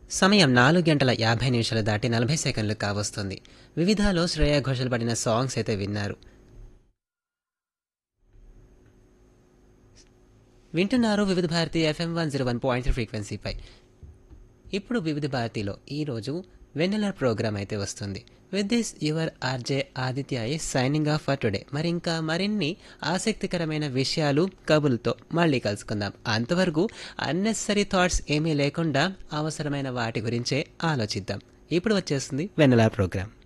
సమయం నాలుగు గంటల యాభై నిమిషాలు దాటి నలభై సెకండ్లు కావస్తుంది వివిధాలో శ్రేయా ఘోషల్ పడిన సాంగ్స్ అయితే విన్నారు వింటున్నారు Vividh Bharati FM one zero one point ఫ్రీక్వెన్సీపై ఇప్పుడు వివిధ భారతిలో ఈరోజు వెన్నెల ప్రోగ్రామ్ అయితే వస్తుంది with this your RJ Aditya ఈ సైనింగ్ ఆఫ్ ఫర్ టుడే మరి ఇంకా మరిన్ని ఆసక్తికరమైన విషయాలు కబుల్తో మళ్ళీ కలుసుకుందాం అంతవరకు అన్నెసరీ థాట్స్ ఏమీ లేకుండా అవసరమైన వాటి గురించే ఆలోచిద్దాం ఇప్పుడు వచ్చేస్తుంది వెన్నెల ప్రోగ్రామ్